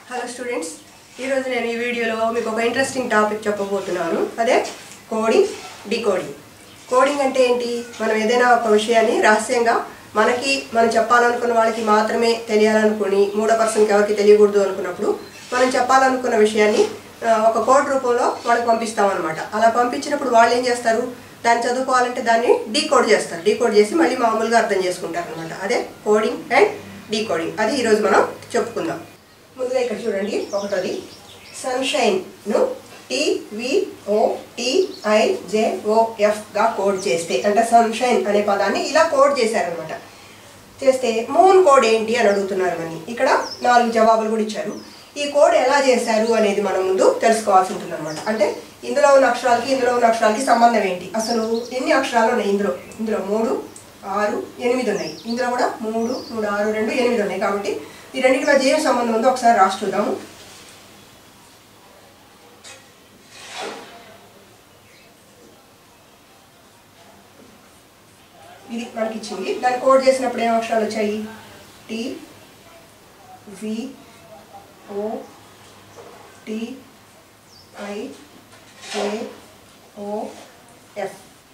hello students ఈరోజు నేను ఈ వీడియోలో మీకు ఒక ఇంట్రెస్టింగ్ టాపిక్ చెప్పబోతున్నాను అదే కోడింగ్ డీకోడింగ్ కోడింగ్ అంటే ఏంటి మనం ఏదైనా ఒక విషయాన్ని రహస్యంగా మనకి మనం చెప్పాలనుకున్న వాళ్ళకి మాత్రమే తెలియాలనుకుని మూడో పర్సన్కి ఎవరికి తెలియకూడదు అనుకున్నప్పుడు మనం చెప్పాలనుకున్న విషయాన్ని ఆ, ఒక కోడ్ రూపంలో వాళ్ళకి పంపిస్తాం అనమాట అలా పంపించినప్పుడు వాళ్ళు ఏం చేస్తారు దాన్ని చదువుకోవాలంటే దాన్ని డీకోడ్ చేస్తారు డీకోడ్ చేసి మళ్ళీ మామూలుగా అర్థం చేసుకుంటారు అనమాట అదే కోడింగ్ అండ్ డీకోడింగ్ అది ఈరోజు మనం చెప్పుకుందాం ముందుగా ఇక్కడ చూడండి ఒకటోది సన్షైన్ను టీవీఓ టీఐజేఓఎఫ్గా కోడ్ చేస్తే అంటే సన్షైన్ అనే పదాన్ని ఇలా కోడ్ చేశారనమాట చేస్తే మూన్ కోడ్ ఏంటి అని అడుగుతున్నారు మని ఇక్కడ నాలుగు జవాబులు కూడా ఇచ్చారు ఈ కోడ్ ఎలా చేశారు అనేది మనం ముందు తెలుసుకోవాల్సి ఉంటుంది అనమాట అంటే ఇందులో ఉన్న అక్షరాలకి ఇందులో ఉన్న అక్షరాలకి సంబంధం ఏంటి అసలు ఎన్ని అక్షరాలు ఉన్నాయి ఇందులో ఇందులో మూడు ఆరు ఎనిమిది ఉన్నాయి ఇందులో కూడా మూడు మూడు ఆరు రెండు ఎనిమిది ఉన్నాయి కాబట్టి ఈ రెండింటి మధ్య ఏం సంబంధం ఉందో ఒకసారి రాసి చూద్దాము ఇది మనకి ఇచ్చింది దాన్ని కోడ్ చేసినప్పుడు ఏం అక్షరాలు వచ్చాయి T V O T I A O F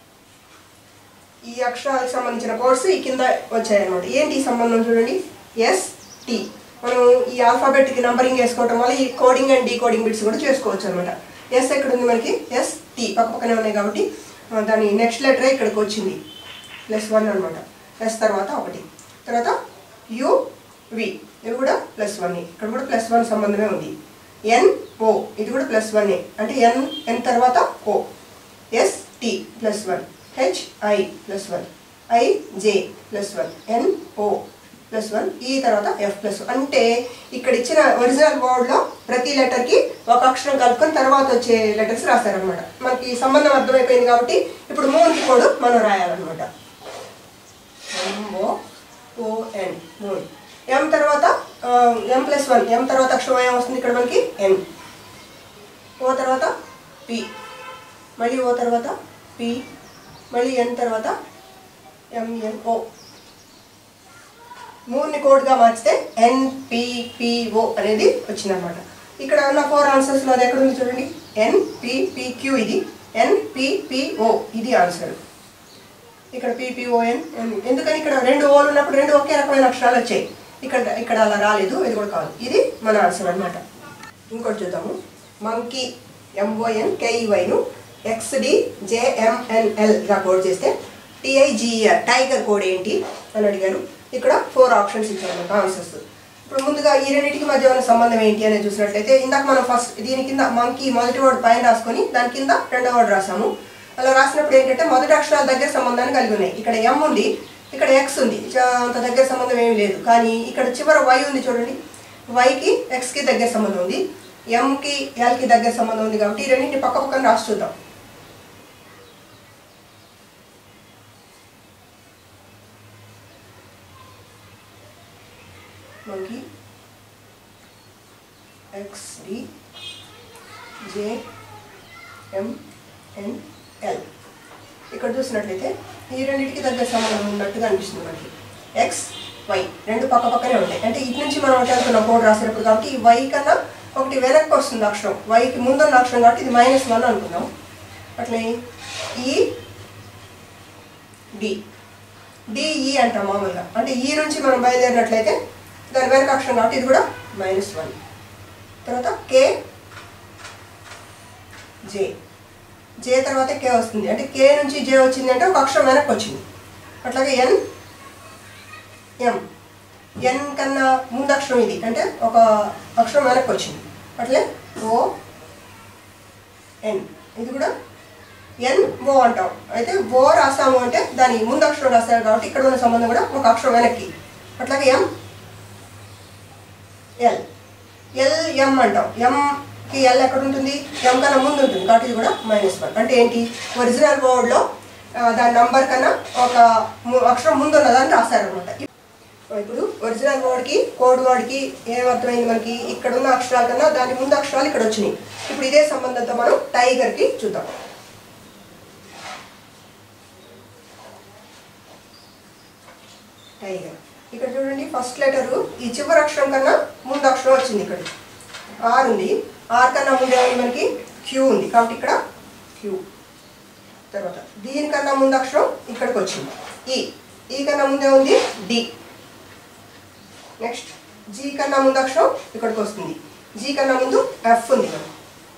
E అక్షరాలకు సంబంధించిన కోడ్స్ ఈ కింద వచ్చాయన్నమాట ఏంటి ఈ సంబంధం చూడండి ఎస్ టి మనం ఈ ఆల్ఫాబెట్కి నంబరింగ్ వేసుకోవటం వల్ల ఈ కోడింగ్ అండ్ డీకోడింగ్ బిట్స్ కూడా చేసుకోవచ్చు అనమాట ఎస్ ఎక్కడ ఉంది మనకి ఎస్ టి పక్క పక్కనే ఉన్నాయి కాబట్టి ఆ, దాని నెక్స్ట్ లెటరే ఇక్కడికి వచ్చింది ప్లస్ వన్ అనమాట ప్లస్ తర్వాత ఒకటి తర్వాత యు వి ఇది కూడా ప్లస్ వన్ ఇక్కడ కూడా ప్లస్ వన్ సంబంధమే ఉంది ఎన్ ఓ ఇది కూడా ప్లస్ వన్ఏ అంటే ఎన్ ఎన్ తర్వాత O S T plus one H I plus one I J plus one N O plus one E తర్వాత ఎఫ్ ప్లస్ అంటే ఇక్కడ ఇచ్చిన ఒరిజినల్ వర్డ్లో ప్రతి లెటర్కి ఒక అక్షరం కలుపుకొని తర్వాత వచ్చే లెటర్స్ రాశారనమాట మనకి ఈ సంబంధం అర్థమైపోయింది కాబట్టి ఇప్పుడు మూడుకి కూడా మనం రాయాలన్నమాట ఎంఓ ఓఎన్ మూడు ఎం తర్వాత ఎం ప్లస్ వన్ ఎం తర్వాత అక్షరం ఏం వస్తుంది ఇక్కడ మనకి ఎన్ ఓ తర్వాత పి మళ్ళీ ఓ తర్వాత పి మళ్ళీ ఎన్ తర్వాత ఎంఎన్ఓ మూడుని కోడ్గా మార్చితే ఎన్పిపిఓ అనేది వచ్చిందనమాట ఇక్కడ ఉన్న ఫోర్ ఆన్సర్స్లో అది ఎక్కడ ఉంది చూడండి ఎన్పిపిక్యూ ఇది ఎన్పిపిఓ ఇది ఆన్సర్ ఇక్కడ పీపీఓఎన్ ఎందుకని ఇక్కడ రెండు ఓలు ఉన్నప్పుడు రెండు ఒకే రకమైన అక్షరాలు వచ్చాయి ఇక్కడ ఇక్కడ అలా రాలేదు ఇది కూడా కాదు ఇది మన ఆన్సర్ అన్నమాట ఇంకోటి చూద్దాము మంకీ ఎంఓఎన్ కేఈవైను ఎక్స్డి జేఎంఎన్ఎల్గా కోడ్ చేస్తే టిఐజిఆర్ టైగర్ కోడ్ ఏంటి అని అడిగారు ఇక్కడ ఫోర్ ఆప్షన్స్ ఇచ్చారన్నమాట ఆన్సర్స్ ఇప్పుడు ముందుగా ఈ రెండింటికి మధ్య ఉన్న సంబంధం ఏంటి అనేది చూసినట్లయితే ఇందాక మనం ఫస్ట్ దీని కింద మంకీ మొదటి వర్డ్ పైన రాసుకొని దాని కింద రెండో వర్డ్ రాసాము అలా రాసినప్పుడు ఏంటంటే మొదటి అక్షరాల దగ్గర సంబంధాన్ని కలిగి ఉన్నాయి ఇక్కడ ఎం ఉంది ఇక్కడ ఎక్స్ ఉంది చా- అంత దగ్గర సంబంధం ఏమీ లేదు కానీ ఇక్కడ చివర వై ఉంది చూడండి వైకి ఎక్స్కి దగ్గర సంబంధం ఉంది ఎంకి ఎల్కి దగ్గర సంబంధం ఉంది కాబట్టి ఈ రెండింటిని పక్క పక్కన రాసి చూద్దాం monkey X D J M N L ఇక్కడ చూసినట్లయితే ఈ రెండింటికి దగ్గర సంబంధం ఉన్నట్టుగా అనిపిస్తుంది మనకి ఎక్స్ వై రెండు పక్క పక్కనే ఉంటాయి అంటే ఇటు నుంచి మనం వెళ్తున్నాం కోడ్ రాసేటప్పుడు కాబట్టి ఈ వై కన్నా ఒకటి వెనక్కి వస్తుంది అక్షరం వైకి ముందున్న అక్షరం కాబట్టి ఇది మైనస్ వన్ అనుకుందాం అట్లే ఈ డి డిఈ అంటాం మామూలుగా అంటే ఈ నుంచి మనం బయలుదేరినట్లయితే దాని వెనక అక్షరం కాబట్టి ఇది కూడా మైనస్ వన్ తర్వాత కే జే జే తర్వాత కే వస్తుంది అంటే కే నుంచి జే వచ్చింది అంటే ఒక అక్షరం వెనక్కి వచ్చింది అట్లాగే ఎన్ ఎం ఎన్ కన్నా ముందు అక్షరం ఇది అంటే ఒక అక్షరం వెనక్కి వచ్చింది అట్లే ఓ ఎన్ ఇది కూడా ఎన్ ఓ అంటాం అయితే ఓ రాసాము అంటే దాని ముందు అక్షరం రాస్తారు కాబట్టి ఇక్కడ ఉన్న సంబంధం కూడా ఒక అక్షరం వెనక్కి అట్లాగే ఎం ఎల్ ఎల్ ఎం అంటాం ఎంకి ఎల్ ఎక్కడ ఉంటుంది ఎం కన్నా ముందు ఉంటుంది కాబట్టి ఇది కూడా మైనస్ వన్ అంటే ఏంటి ఒరిజినల్ వర్డ్లో దాని నంబర్ కన్నా ఒక ము- అక్షరం ముందు ఉన్నదాన్ని రాశారనమాట ఇప్పుడు ఒరిజినల్ వర్డ్కి కోడ్ వర్డ్కి ఏమర్థమైంది మనకి ఇక్కడ ఉన్న అక్షరాల కన్నా దాని ముందు అక్షరాలు ఇక్కడ వచ్చినాయి ఇప్పుడు ఇదే సంబంధంతో మనం టైగర్కి చూద్దాం టైగర్ ఇక్కడ చూడండి ఫస్ట్ లెటరు ఈ చివరి అక్షరం కన్నా ముందు అక్షరం వచ్చింది ఇక్కడ ఆర్ ఉంది ఆర్ కన్నా ముందు ఏమైంది మనకి క్యూ ఉంది కాబట్టి ఇక్కడ క్యూ తర్వాత దీనికన్నా ముందు అక్షరం ఇక్కడికి వచ్చింది ఈ ఈ కన్నా ముందే ఉంది డి నెక్స్ట్ జీ కన్నా ముందు అక్షరం ఇక్కడికి వస్తుంది జీ కన్నా ముందు ఎఫ్ ఉంది ఇక్కడ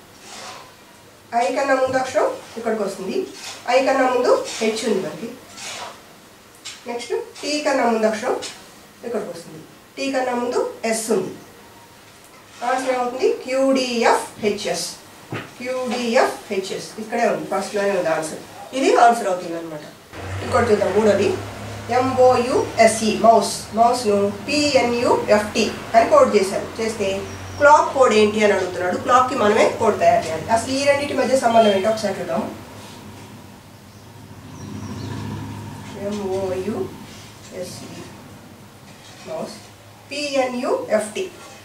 ఐ కన్నా ముందు అక్షరం ఇక్కడికి వస్తుంది ఐ కన్నా ముందు హెచ్ ఉంది మనకి నెక్స్ట్ టీ కన్నా ముందు అక్షరం ఇక్కడికి వస్తుంది టీ కన్నా ముందు ఎస్ ఉంది ఆన్సర్ ఏమవుతుంది క్యూడిఎఫ్ హెచ్ఎస్ క్యూడిఎఫ్ హెచ్ఎస్ ఇక్కడే ఉంది ఫస్ట్లోనే ఉంది ఆన్సర్ ఇది ఆన్సర్ అవుతుంది అనమాట ఇంకోటి చూద్దాం మూడోది ఎంఓయుఎస్ఈ మౌస్ మౌస్ను పిఎన్యుఎఫ్టి అని కోడ్ చేశారు చేస్తే క్లాక్ కోడ్ ఏంటి అని అడుగుతున్నాడు క్లాక్కి మనమే కోడ్ తయారు చేయాలి అసలు ఈ రెండింటి మధ్య సంబంధం ఏంటో ఒకసారి చూద్దాం ఎంఓయుఎస్ఈ మౌస్ పిఎన్యుఎఫ్టి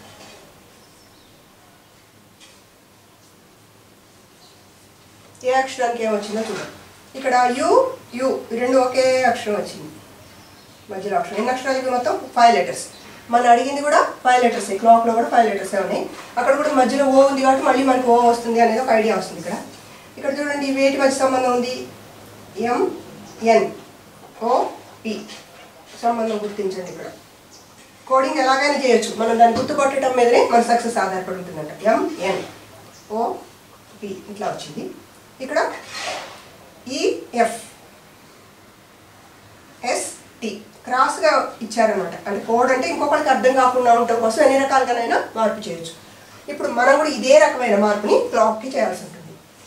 ఏ అక్షరానికి ఏమొచ్చిందో చూద్దాం ఇక్కడ యు యు ఈ రెండు ఒకే అక్షరం వచ్చింది మధ్యలో అక్షరం ఎన్ని అక్షరాలు ఇవి మొత్తం ఫైవ్ లెటర్స్ మనం అడిగింది కూడా ఫైవ్ లెటర్స్ క్లాక్లో కూడా ఫైవ్ లెటర్స్ ఉన్నాయి అక్కడ కూడా మధ్యలో ఓ ఉంది కాబట్టి మళ్ళీ మనకు ఓ వస్తుంది అనేది ఒక ఐడియా వస్తుంది ఇక్కడ ఇక్కడ చూడండి వేటి మధ్య సంబంధం ఉంది ఎం ఎన్ ఓ పి సంబంధం గుర్తించండి ఇక్కడ కోడింగ్ ఎలాగైనా చేయొచ్చు మనం దాన్ని గుర్తుపట్టడం మీదనే మన సక్సెస్ ఆధారపడి ఉంటుందంట ఎం ఎన్ ఓ పి ఇట్లా వచ్చింది ఇక్కడ ఈఎఫ్ ఎస్ టి క్రాస్గా ఇచ్చారనమాట అంటే కోడ్ అంటే ఇంకొకరికి అర్థం కాకుండా ఉండటం కోసం ఎన్ని రకాలుగానైనా మార్పు చేయొచ్చు ఇప్పుడు మనం కూడా ఇదే రకమైన మార్పుని క్లాక్కి చేయాల్సి ఉంటుంది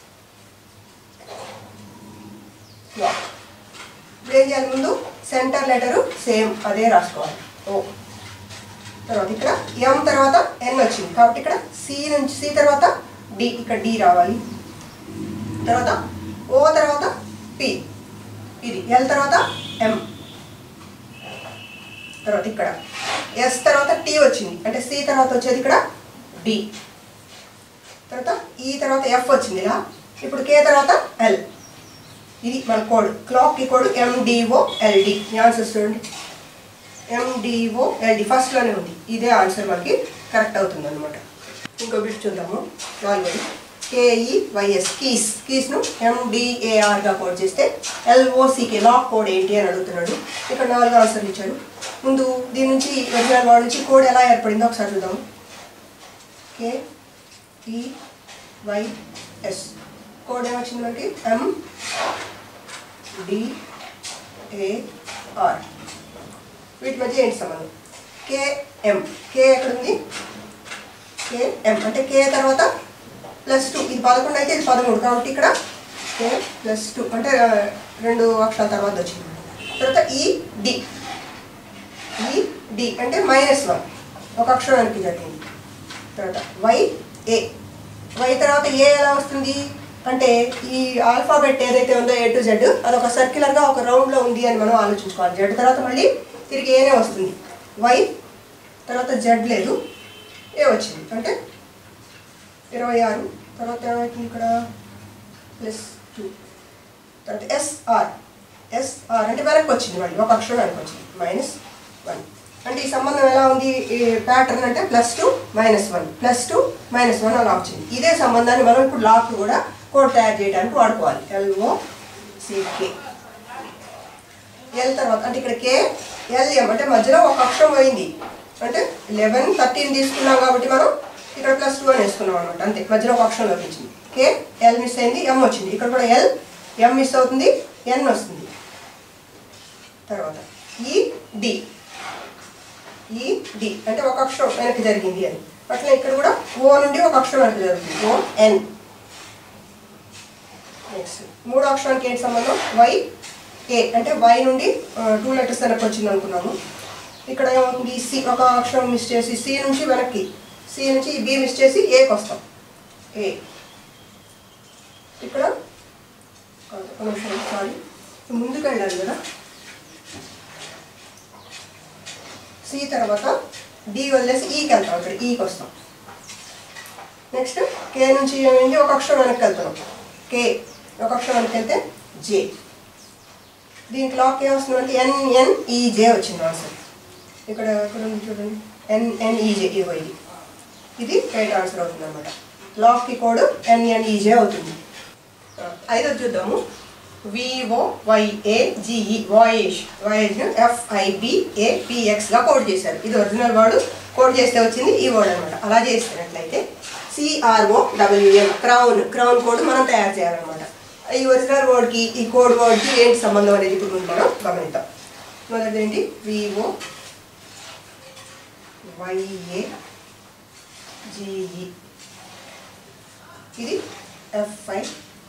క్లాక్ ఇప్పుడు ఏం చేయాలి ముందు సెంటర్ లెటరు సేమ్ అదే రాసుకోవాలి ఓ తర్వాత ఇక్కడ ఎం తర్వాత ఎన్ వచ్చింది కాబట్టి ఇక్కడ సి నుంచి సి తర్వాత డి ఇక్కడ డి రావాలి తర్వాత ఓ తర్వాత పి ఇది ఎల్ తర్వాత ఎం తర్వాత ఇక్కడ ఎస్ తర్వాత టీ వచ్చింది అంటే సి తర్వాత వచ్చేది ఇక్కడ డి తర్వాత ఈ తర్వాత ఎఫ్ వచ్చింది ఇలా ఇప్పుడు కే తర్వాత ఎల్ ఇది మన కోడ్ క్లాక్కి కోడ్ ఎండిఓ ఎల్డి ఈ ఆన్సర్ చూడండి ఎండిఓ ఎల్డి ఫస్ట్లోనే ఉంది ఇదే ఆన్సర్ మనకి కరెక్ట్ అవుతుంది అనమాట ఇంకో బిట్ చూద్దాము నాలుగోది కేఈవైఎస్ కీస్ కీస్ను ఎండిఏఆర్గా కోడ్ చేస్తే ఎల్ఓసికే లాక్ కోడ్ ఏంటి అని అడుగుతున్నాడు ఇక్కడ నాలుగు ఆన్సర్లు ఇచ్చాడు ముందు దీని నుంచి ఒరిజినల్ వార్డ్ నుంచి కోడ్ ఎలా ఏర్పడిందో ఒకసారి చూద్దాము కే ఈ వై ఎస్ కోడ్ ఏమొచ్చింది మనకి ఎం డి ఏ ఆర్ వీటి మధ్య ఏంటి సంబంధం కేఎం కే ఎక్కడుంది కేఎం అంటే కే తర్వాత ప్లస్ టూ ఇది పదకొండు అయితే ఇది పదమూడు కాబట్టి ఇక్కడ కే ప్లస్ టూ అంటే ఆ, రెండు అక్షరాల తర్వాత వచ్చింది తర్వాత ఈ డి ఈ డి అంటే మైనస్ వన్ ఒక అక్షరానికి జరిగింది తర్వాత వై ఏ వై తర్వాత ఏ ఎలా వస్తుంది అంటే ఈ ఆల్ఫాబెట్ ఏదైతే ఉందో ఏ టు జెడ్ అది ఒక సర్క్యులర్గా ఒక రౌండ్లో ఉంది అని మనం ఆలోచించుకోవాలి జెడ్ తర్వాత మళ్ళీ తిరిగి ఏనే వస్తుంది వై తర్వాత జెడ్ లేదు ఏ వచ్చింది అంటే ఇరవై ఆరు తర్వాత ఏమవుతుంది ఇక్కడ ప్లస్ టూ తర్వాత ఎస్ఆర్ ఎస్ఆర్ అంటే వెనక్కి వచ్చింది మళ్ళీ ఒక అక్షరం వెనక్కి వచ్చింది మైనస్ వన్ అంటే ఈ సంబంధం ఎలా ఉంది ఈ ప్యాటర్న్ అంటే plus two minus one plus two minus one అలా వచ్చింది ఇదే సంబంధాన్ని మనం ఇప్పుడు లాక్ కూడా కోడ్ తయారు చేయడానికి వాడుకోవాలి ఎల్ఓ సికే ఎల్ తర్వాత అంటే ఇక్కడ కే ఎల్ఎం అంటే మధ్యలో ఒక అక్షరం పోయింది అంటే లెవెన్ థర్టీన్ తీసుకున్నాం కాబట్టి మనం ఇక్కడ ప్లస్ టూ అని వేసుకున్నాం అనమాట అంతే మధ్యలో ఒక అక్షరం లభించింది కే ఎల్ మిస్ అయింది ఎం వచ్చింది ఇక్కడ కూడా ఎల్ ఎం మిస్ అవుతుంది ఎన్ వస్తుంది తర్వాత ఈ డి ఈ డి అంటే ఒక అక్షరం వెనక్కి జరిగింది అని అట్లా ఇక్కడ కూడా ఓ నుండి ఒక అక్షరం వెనక్కి జరుగుతుంది ఓ ఎన్ నెక్స్ట్ మూడో అక్షరానికి ఏంటి సంబంధం వై ఏ అంటే వై నుండి టూ లెటర్స్ వెనక్కి వచ్చింది అనుకున్నాము ఇక్కడ ఏమవుతుంది సి ఒక అక్షరం మిస్ చేసి సి నుంచి వెనక్కి సి నుంచి బి మిస్ చేసి ఏకి వస్తాం ఏ ఇక్కడ కాదు, ఒక నిమిషం సారీ ముందుకు వెళ్ళాలి కదా సి తర్వాత డి వదిలేసి ఈకి వెళ్తాం ఇక్కడ ఈకి వస్తాం నెక్స్ట్ కే నుంచి ఏమైంది ఒక అక్షరం వెనక్కి వెళ్తున్నాం కే ఒక అక్షరం వెనక్కి వెళ్తే జే దీని క్లాక్ ఏ వస్తుంది అంటే ఎన్ఎన్ఈజే వచ్చింది ఆన్సర్ ఇక్కడ ఇక్కడ ఉంది చూడండి ఎన్ఎన్ఈజే ఇగో ఇది ఇది రైట్ ఆన్సర్ అవుతుంది అనమాట లాక్కి కోడ్ ఎన్ఎన్ఈజే అవుతుంది ఆ, ఐదోది చూద్దాము విఓ వైఏ జిఈ వాయేష్ వాయేజ్ ఎఫ్ఐబిఏపిఎక్స్గా కోడ్ చేశారు ఇది ఒరిజినల్ వర్డ్ కోడ్ చేస్తే వచ్చింది ఈ వర్డ్ అనమాట అలా చేసినట్లయితే C R O W M crown crown code మనం తయారు చేయాలన్నమాట ఈ ఒరిజినల్ వర్డ్కి ఈ కోడ్ వర్డ్కి ఏంటి సంబంధం అనేది ఇప్పుడు మనం గమనిద్దాం మొదటిది ఏంటి విఓ వైఏ జిఈ ఇది ఎఫ్ఐ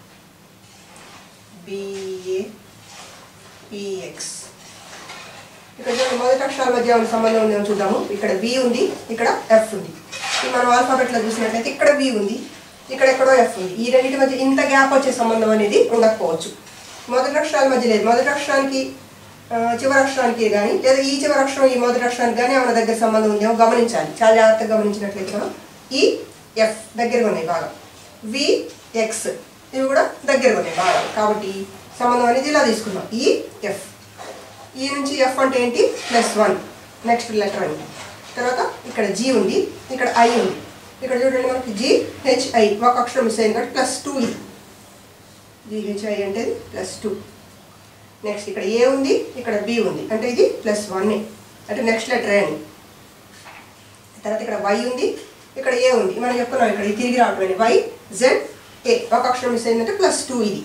బిఏ పిఎక్స్ ఇక్కడ చూడండి మొదటి అక్షరాల మధ్య ఉన్న సంబంధం ఉందేమో చూద్దాము ఇక్కడ వి ఉంది ఇక్కడ ఎఫ్ ఉంది ఇది మనం ఆల్ఫాబెట్లో చూసినట్లయితే ఇక్కడ వి ఉంది ఇక్కడ ఎక్కడో ఎఫ్ ఉంది ఈ రెండింటి మధ్య ఇంత గ్యాప్ వచ్చే సంబంధం అనేది ఉండకపోవచ్చు మొదటి అక్షరాల మధ్య లేదు మొదటి అక్షరానికి ఆ, చివరి అక్షరానికి కానీ లేదా ఈ చివరి అక్షరం ఈ మొదటి అక్షరానికి కానీ మన దగ్గర సంబంధం ఉందేమో గమనించాలి చాలా జాగ్రత్తగా గమనించినట్లయితే మనం ఈ ఎఫ్ దగ్గరగా ఉన్నాయి బాగా వి ఎక్స్ ఇవి కూడా దగ్గరగా ఉన్నాయి బాగా కాబట్టి సంబంధం అనేది ఇలా తీసుకున్నాం ఈ ఎఫ్ ఈ నుంచి ఎఫ్ అంటే ఏంటి ప్లస్ వన్ నెక్స్ట్ లెటర్ అండి తర్వాత ఇక్కడ జీ ఉంది ఇక్కడ ఐ ఉంది ఇక్కడ చూడండి మనకి జీ హెచ్ఐ ఒక అక్షరం మిస్ అయింది కాబట్టి ప్లస్ టూ ఇది జిహెచ్ఐ అంటే ప్లస్ టూ నెక్స్ట్ ఇక్కడ ఏ ఉంది ఇక్కడ బి ఉంది అంటే ఇది ప్లస్ వన్ అంటే నెక్స్ట్ లెటర్ అని తర్వాత ఇక్కడ వై ఉంది ఇక్కడ ఏ ఉంది మనం చెప్పుకున్నాం ఇక్కడ ఇది తిరిగి రావటం వై జెడ్ ఏ ఒక అక్షరం మిస్ అయిందంటే ప్లస్ టూ ఇది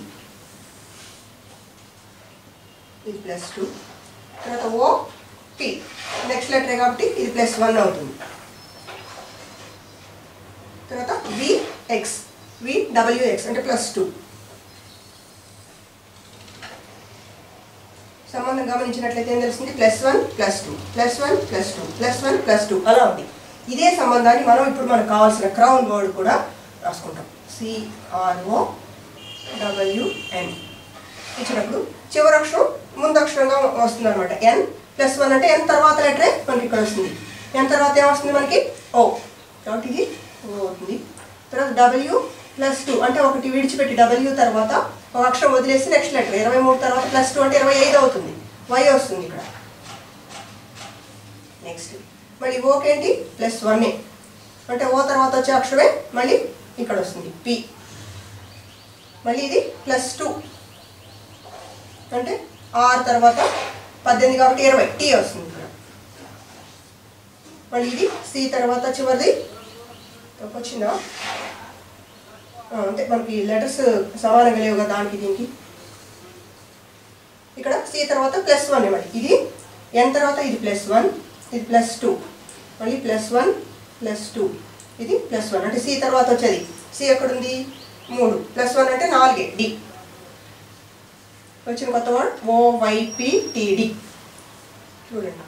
ఇది ప్లస్ టూ తర్వాత ఓ పి నెక్స్ట్ లెటర్ కాబట్టి ఇది ప్లస్ వన్ అవుతుంది తర్వాత వి ఎక్స్ వి డబ్ల్యూఎక్స్ అంటే ప్లస్ టూ సంబంధం గమనించినట్లయితే ఏం తెలుస్తుంది plus one plus two plus one plus two plus one plus two అలా ఉంది ఇదే సంబంధాన్ని మనం ఇప్పుడు మనకు కావాల్సిన క్రౌన్ వర్డ్ కూడా రాసుకుంటాం సిఆర్ఓ డబ్ల్యూఎన్ ఇచ్చినప్పుడు చివరి అక్షరం ముందు అక్షరంగా వస్తుంది అనమాట ఎన్ ప్లస్ వన్ అంటే ఎన్ తర్వాత లెటరే మనకి ఇక్కడ వస్తుంది ఎన్ తర్వాత ఏమొస్తుంది మనకి ఓ కాబట్టి ఇది ఓ అవుతుంది తర్వాత డబ్ల్యూ ప్లస్ టూ అంటే ఒకటి విడిచిపెట్టి డబ్ల్యూ తర్వాత ఒక అక్షరం వదిలేసి నెక్స్ట్ లెటర్ ఇరవై మూడు తర్వాత ప్లస్ టూ అంటే ఇరవై ఐదు అవుతుంది వై వస్తుంది ఇక్కడ నెక్స్ట్ మళ్ళీ ఓకేంటి ప్లస్ వన్ అంటే ఓ తర్వాత వచ్చే అక్షరమే మళ్ళీ ఇక్కడ వస్తుంది పి మళ్ళీ ఇది ప్లస్ టూ అంటే ఆరు తర్వాత పద్దెనిమిది కాబట్టి ఇరవై టీ వస్తుంది ఇక్కడ మళ్ళీ ఇది సి తర్వాత చివరిది తప్పు వచ్చిందా ఆ, అంటే మనకి లెటర్స్ సమానంగా లేవు కదా దానికి దీనికి ఇక్కడ సి తర్వాత ప్లస్ వన్ మళ్ళీ ఇది ఎన్ తర్వాత ఇది ప్లస్ వన్ ఇది ప్లస్ టూ మళ్ళీ ప్లస్ వన్ ప్లస్ టూ ఇది ప్లస్ వన్ అంటే సి తర్వాత వచ్చేది సి ఎక్కడుంది మూడు ప్లస్ వన్ అంటే నాలుగే డి వచ్చిన కొత్త వర్డ్ ఓవైపిటిడి చూడండి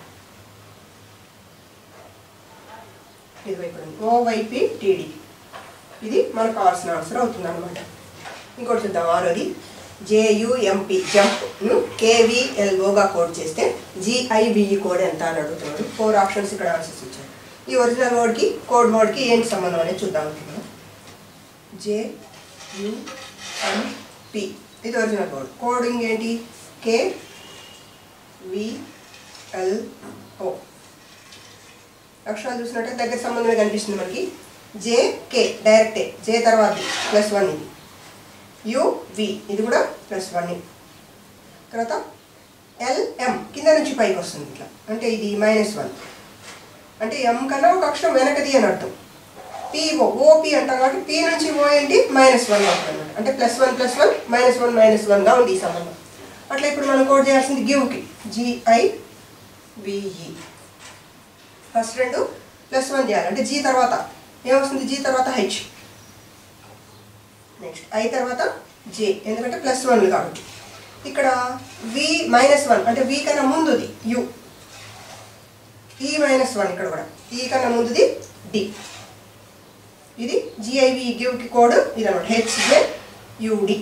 ఇది ఇక్కడ ఉంది ఓవైపిటిడి ఇది మనకు కావాల్సిన ఆన్సర్ అవుతుంది అనమాట ఇంకోటి చూద్దాం ఆరోది జేయుఎంపి జంప్ను కేవీఎల్ఓగా కోడ్ చేస్తే జిఐబిఈ కోడ్ ఎంత అని అడుగుతున్నాడు ఫోర్ ఆప్షన్స్ ఇక్కడ ఆన్సర్స్ ఇచ్చారు ఈ ఒరిజినల్ వర్డ్కి కోడ్ వర్డ్కి ఏంటి సంబంధం అనేది చూద్దాం అనుకుంటున్నాం జే పి ఇది ఒరిజినల్ కోడ్ కోడింగ్ ఏంటి కే విఎల్ ఓ అక్షరాలు చూసినట్టే దగ్గర సంబంధమే కనిపిస్తుంది మనకి జే కే డైరెక్టే జే తర్వాత ప్లస్ వన్ ఇది యు వి ఇది కూడా ప్లస్ వన్ తర్వాత ఎల్ఎం కింద నుంచి పైకి వస్తుంది ఇట్లా అంటే ఇది మైనస్ వన్ అంటే ఎం కన్నా ఒక అక్షరం వెనకది అని అర్థం పిఓ ఓపి అంటాం కాబట్టి పి నుంచి ఓ ఏంటి మైనస్ వన్ అవుతుంది అనమాట అంటే plus one plus one minus one minus వన్గా ఉంది ఈ సంబంధం అట్లా ఇప్పుడు మనం కోడ్ చేయాల్సింది గివ్కి జిఐ విఈ ఫస్ట్ రెండు ప్లస్ వన్ చేయాలి అంటే జీ తర్వాత ఏమొస్తుంది జీ తర్వాత హెచ్ నెక్స్ట్ ఐ తర్వాత జే ఎందుకంటే ప్లస్ వన్ కాబట్టి ఇక్కడ వి మైనస్ వన్ అంటే వి కన్నా ముందుది యు ఈ మైనస్ వన్ ఇక్కడ కూడా ఈ కన్నా ముందుది డి ఇది జిఐవి గివ్కి కోడ్ ఇది అనమాట హెచ్జే యుడి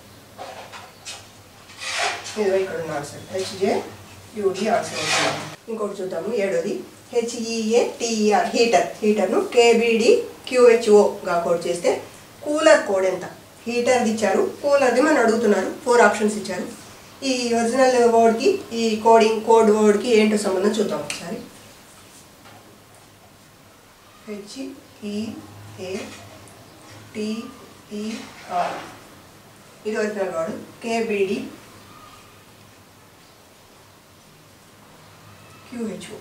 ఇది ఇక్కడ ఉన్న ఆన్సర్ హెచ్జే యుడి ఆన్సర్ అవుతుంది ఇంకోటి చూద్దాము ఏడోది హెచ్ఈఏ టీఈఆర్ హీటర్ హీటర్ను కేబిడి క్యూహెచ్ఓగా కోడ్ చేస్తే కూలర్ కోడ్ ఎంత హీటర్ది ఇచ్చారు కూలర్ది మనం అడుగుతున్నారు ఫోర్ ఆప్షన్స్ ఇచ్చారు ఈ ఒరిజినల్ వర్డ్కి ఈ కోడింగ్ కోడ్ వర్డ్కి ఏంటో సంబంధం చూద్దాం ఒకసారి H E A T E R ఇది ఒరిజినల్ వాడు కేబిడి క్యూహెచ్ఓ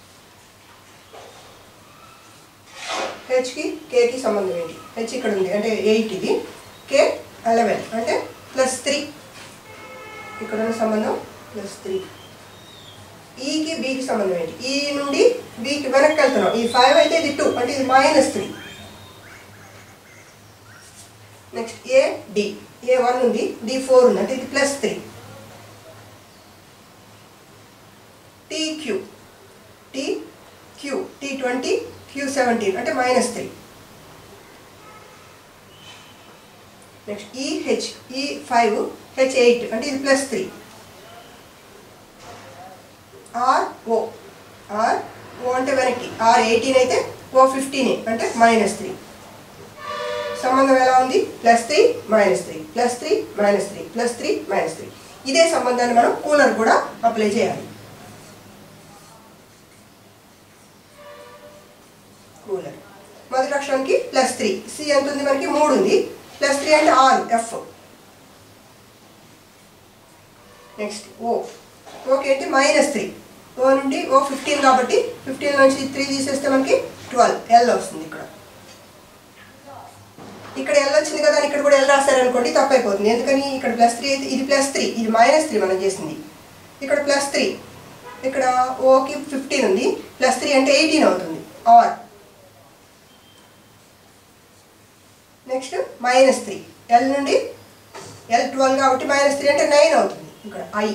హెచ్కి కేకి సంబంధం ఏంటి హెచ్ ఇక్కడ ఉంది అంటే ఎయిట్ ఇది కే అలెవెన్ అంటే ప్లస్ త్రీ ఇక్కడ ఉన్న సంబంధం ప్లస్ త్రీ ఈకి బీకి సంబంధం ఏంటి ఈ నుండి బీకి వెనక్కి వెళ్తున్నాం ఈ ఫైవ్ అయితే ఇది టూ అంటే ఇది minus three next A D A one ఉంది డి ఫోర్ ఉంది అంటే ఇది plus three T Q T Q T twenty Q seventeen అంటే minus three next E H E five H eight అంటే ఇది plus three R O R O అంటే వెనక్కి R eighteen అయితే ఓ ఫిఫ్టీన్ అంటే మైనస్ త్రీ సంబంధం ఎలా ఉంది plus three minus three plus three minus three plus three minus three ఇదే సంబంధాన్ని మనం కూలర్ కూడా అప్లై చేయాలి కూలర్ మొదటి అక్షరానికి ప్లస్ త్రీ సి ఎంత ఉంది మనకి మూడు ఉంది ప్లస్ త్రీ అంటే ఆరు ఎఫ్ నెక్స్ట్ ఓ ఓకే అంటే మైనస్ త్రీ ఓ నుండి ఓ ఫిఫ్టీన్ కాబట్టి ఫిఫ్టీన్ నుంచి త్రీ తీసేస్తే మనకి ట్వెల్వ్ ఎల్ వస్తుంది ఇక్కడ ఇక్కడ ఎల్ వచ్చింది కదా అని ఇక్కడ కూడా ఎల్ రాశారనుకోండి తప్పైపోతుంది ఎందుకని ఇక్కడ ప్లస్ త్రీ అయితే ఇది ప్లస్ త్రీ ఇది మైనస్ త్రీ మనం చేసింది ఇక్కడ ప్లస్ త్రీ ఇక్కడ ఓకి ఫిఫ్టీన్ ఉంది ప్లస్ త్రీ అంటే ఎయిటీన్ అవుతుంది R next minus three L నుండి ఎల్ ట్వెల్వ్ కాబట్టి మైనస్ త్రీ అంటే నైన్ అవుతుంది ఇక్కడ ఐ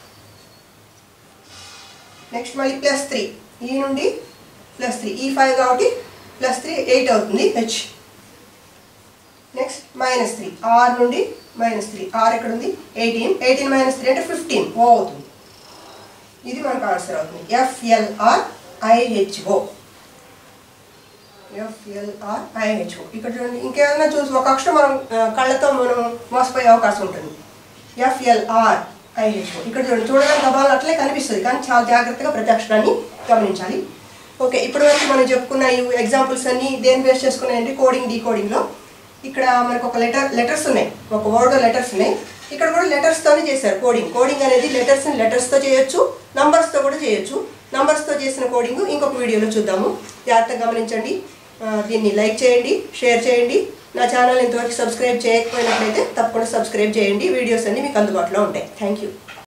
నెక్స్ట్ మళ్ళీ ప్లస్ త్రీ ఈ నుండి ప్లస్ త్రీ ఈ ఫైవ్ కాబట్టి ప్లస్ త్రీ ఎయిట్ అవుతుంది H next minus three R నుండి మైనస్ త్రీ ఆర్ ఎక్కడ ఉంది ఎయిటీన్ ఎయిటీన్ మైనస్ త్రీ అంటే ఫిఫ్టీన్ ఓ అవుతుంది ఇది మనకు ఆన్సర్ అవుతుంది ఎఫ్ఎల్ఆర్ ఐహెచ్ఓ ఎఫ్ఎల్ఆర్ ఐహెచ్ఓ ఇక్కడ చూడండి ఇంకేమైనా చూసి ఒక అక్షరం మనం ఆ, కళ్ళతో మనం మోసపోయే అవకాశం ఉంటుంది ఎఫ్ఎల్ఆర్ ఐహెచ్ఓ ఇక్కడ చూడండి చూడడానికి గబాలు అట్లే కనిపిస్తుంది కానీ చాలా జాగ్రత్తగా ప్రతి అక్షరాన్ని గమనించాలి ఓకే ఇప్పటి వరకు మనం చెప్పుకున్న ఈ ఎగ్జాంపుల్స్ అన్ని దేని బేస్ చేసుకున్నాయంటే కోడింగ్ డీకోడింగ్లో ఇక్కడ మనకు ఒక లెటర్ లెటర్స్ ఉన్నాయి ఒక వర్డ్ లెటర్స్ ఉన్నాయి ఇక్కడ కూడా లెటర్స్తోనే చేశారు కోడింగ్ కోడింగ్ అనేది లెటర్స్ని లెటర్స్తో చేయొచ్చు నంబర్స్తో కూడా చేయొచ్చు నంబర్స్తో చేసిన కోడింగ్ ఇంకొక వీడియోలో చూద్దాము జాగ్రత్తగా గమనించండి ఆ, దీన్ని లైక్ చేయండి షేర్ చేయండి నా ఛానల్ ఇంతవరకు సబ్స్క్రైబ్ చేయకపోయినట్లయితే తప్పకుండా సబ్స్క్రైబ్ చేయండి వీడియోస్ అన్నీ మీకు అందుబాటులో ఉంటాయి థ్యాంక్ యూ